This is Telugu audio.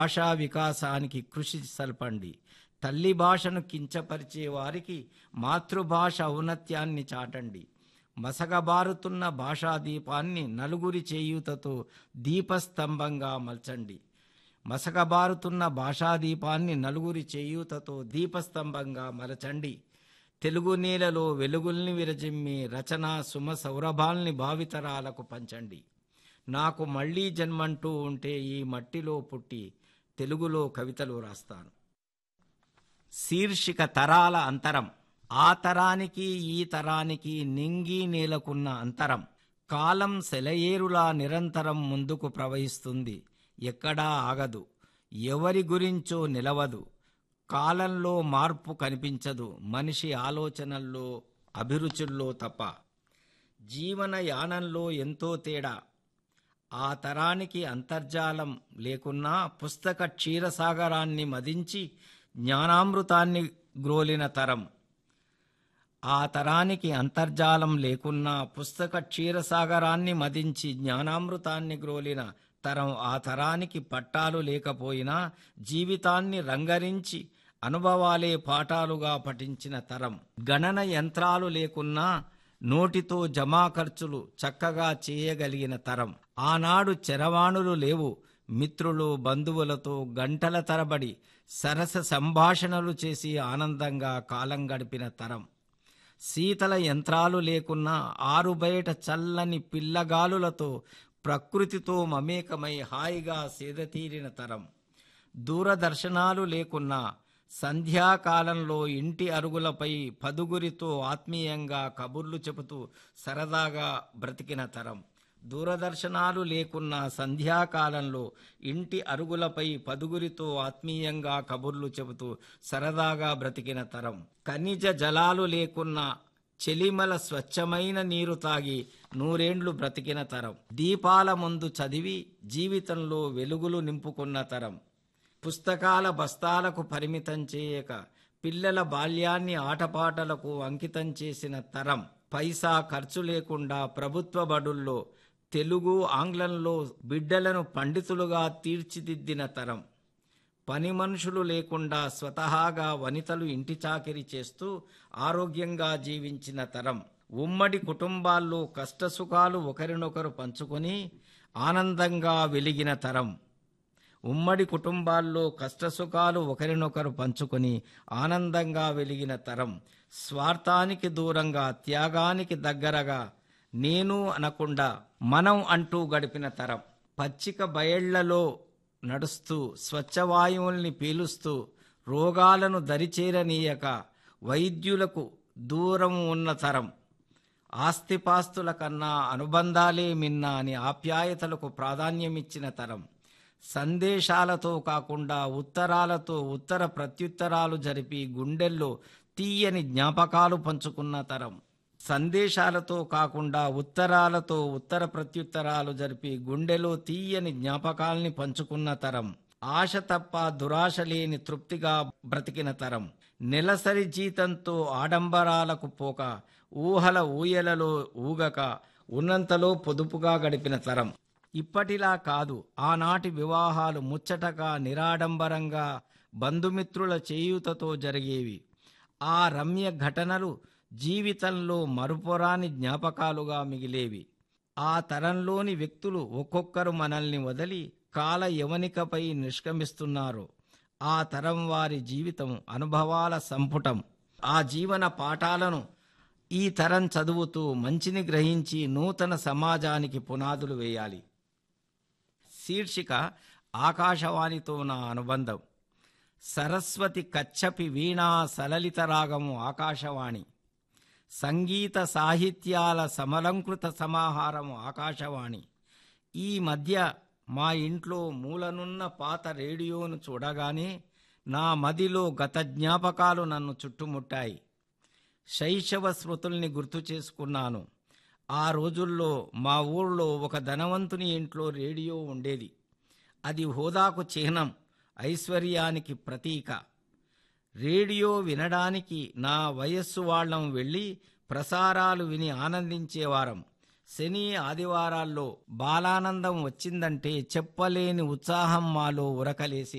భాషా వికాసానికి కృషి సల్పండి తల్లి భాషను కించపరిచే వారికి మాతృభాష ఔన్నత్యాన్ని చాటండి మసగబారుతున్న భాషా దీపాన్ని నలుగురి చేయూతతో దీపస్తంభంగా మల్చండి మసకబారుతున్న భాషా దీపాన్ని నలుగురి చేయూతతో దీపస్తంభంగా మలచండి తెలుగు నేలలో వెలుగుల్ని విరజిమ్మి రచన సుమ సౌరభాల్ని భావితరాలకు పంచండి నాకు మళ్ళీ జన్మంటూ ఉంటే ఈ మట్టిలో పుట్టి తెలుగులో కవితలు రాస్తాను శీర్షిక తరాల అంతరం ఆ తరానికి ఈ తరానికి నింగి నేలకున్న అంతరం కాలం సెలయేరులా నిరంతరం ముందుకు ప్రవహిస్తుంది ఎక్కడా ఆగదు ఎవరి గురించో నిలవదు కాలంలో మార్పు కనిపించదు మనిషి ఆలోచనల్లో అభిరుచుల్లో తప్ప జీవన యానంలో ఎంతో తేడా ఆ తరానికి అంతర్జాలం లేకున్నా పుస్తక క్షీరసాగరాన్ని మదించి జ్ఞానామృతాన్ని గ్రోలిన తరం ఆ తరానికి అంతర్జాలం లేకున్నా పుస్తక క్షీరసాగరాన్ని మదించి జ్ఞానామృతాన్ని గ్రోలిన తరం ఆ తరానికి పట్టాలు లేకపోయినా జీవితాన్ని రంగరించి అనుభవాలే పాఠాలుగా పఠించిన తరం గణన యంత్రాలు లేకున్నా నోటితో జమా ఖర్చులు చక్కగా చేయగలిగిన తరం ఆనాడు చెరవాణులు లేవు మిత్రులు బంధువులతో గంటల తరబడి సరస సంభాషణలు చేసి ఆనందంగా కాలం గడిపిన తరం శీతల యంత్రాలు లేకున్నా ఆరు బయట చల్లని పిల్లగాలులతో ప్రకృతితో మమేకమై హాయిగా సేదతీరిన తరం దూరదర్శనాలు లేకున్నా సంధ్యాకాలంలో ఇంటి అరుగులపై పదుగురితో ఆత్మీయంగా కబుర్లు చెబుతూ సరదాగా బ్రతికిన తరం దూరదర్శనాలు లేకున్నా సంధ్యాకాలంలో ఇంటి అరుగులపై పదుగురితో ఆత్మీయంగా కబుర్లు చెబుతూ సరదాగా బ్రతికిన తరం ఖనిజ జలాలు లేకున్నా చెలిమల స్వచ్ఛమైన నీరు తాగి నూరేండ్లు బ్రతికిన తరం దీపాల ముందు చదివి జీవితంలో వెలుగులు నింపుకున్న తరం పుస్తకాల బస్తాలకు పరిమితం చేయక పిల్లల బాల్యాన్ని ఆటపాటలకు అంకితం చేసిన తరం పైసా ఖర్చు లేకుండా ప్రభుత్వ బడుల్లో తెలుగు ఆంగ్లంలో బిడ్డలను పండితులుగా తీర్చిదిద్దిన తరం పని మనుషులు లేకుండా స్వతహాగా వనితలు ఇంటి చాకిరి చేస్తూ ఆరోగ్యంగా జీవించిన తరం ఉమ్మడి కుటుంబాల్లో కష్టసుఖాలు ఒకరినొకరు పంచుకొని ఆనందంగా వెలిగిన తరం ఉమ్మడి కుటుంబాల్లో కష్టసుఖాలు ఒకరినొకరు పంచుకొని ఆనందంగా వెలిగిన తరం స్వార్థానికి దూరంగా త్యాగానికి దగ్గరగా నేను అనకుండా మనం అంటూ గడిపిన తరం పచ్చిక బయళ్లలో నడుస్తూ స్వచ్ఛవాయువుల్ని పీలుస్తూ రోగాలను దరిచేరనీయక వైద్యులకు దూరం ఉన్న తరం ఆస్తిపాస్తుల కన్నా అనుబంధాలే మిన్న అని ఆప్యాయతలకు ప్రాధాన్యమిచ్చిన తరం సందేశాలతో కాకుండా ఉత్తరాలతో ఉత్తర ప్రత్యుత్తరాలు జరిపి గుండెల్లో తీయని జ్ఞాపకాలు పంచుకున్న తరం సందేశాలతో కాకుండా ఉత్తరాలతో ఉత్తర ప్రత్యుత్తరాలు జరిపి గుండెలో తీయని జ్ఞాపకాల్ని పంచుకున్న తరం ఆశ తప్ప దురాశ లేని తృప్తిగా బ్రతికిన తరం నెలసరి జీతంతో ఆడంబరాలకు పోక ఊహల ఊయలలో ఊగక ఉన్నంతలో పొదుపుగా గడిపిన తరం ఇప్పటిలా కాదు ఆనాటి వివాహాలు ముచ్చటగా నిరాడంబరంగా బంధుమిత్రుల చేయూతతో జరిగేవి ఆ రమ్య ఘటనలు జీవితంలో మరుపురాని జ్ఞాపకాలుగా మిగిలేవి ఆ తరంలోని వ్యక్తులు ఒక్కొక్కరు మనల్ని వదిలి కాల యవనికపై నిష్క్రమిస్తున్నారు ఆ తరం వారి జీవితం అనుభవాల సంపుటం ఆ జీవన పాఠాలను ఈ తరం చదువుతూ మంచిని గ్రహించి నూతన సమాజానికి పునాదులు వేయాలి శీర్షిక ఆకాశవాణితో నా అనుబంధం సరస్వతి కచ్చపి వీణా సలలిత రాగము ఆకాశవాణి సంగీత సాహిత్యాల సమలంకృత సమాహారము ఆకాశవాణి ఈ మధ్య మా ఇంట్లో మూలనున్న పాత రేడియోను చూడగానే నా మదిలో గత జ్ఞాపకాలు నన్ను చుట్టుముట్టాయి శైశవ స్మృతుల్ని గుర్తు చేసుకున్నాను ఆ రోజుల్లో మా ఊళ్ళో ఒక ధనవంతుని ఇంట్లో రేడియో ఉండేది అది హోదాకు చిహ్నం ఐశ్వర్యానికి ప్రతీక రేడియో వినడానికి నా వయస్సు వాళ్ళం వెళ్ళి ప్రసారాలు విని ఆనందించేవారం శని ఆదివారాల్లో బాలానందం వచ్చిందంటే చెప్పలేని ఉత్సాహం మాలో ఉరకలేసి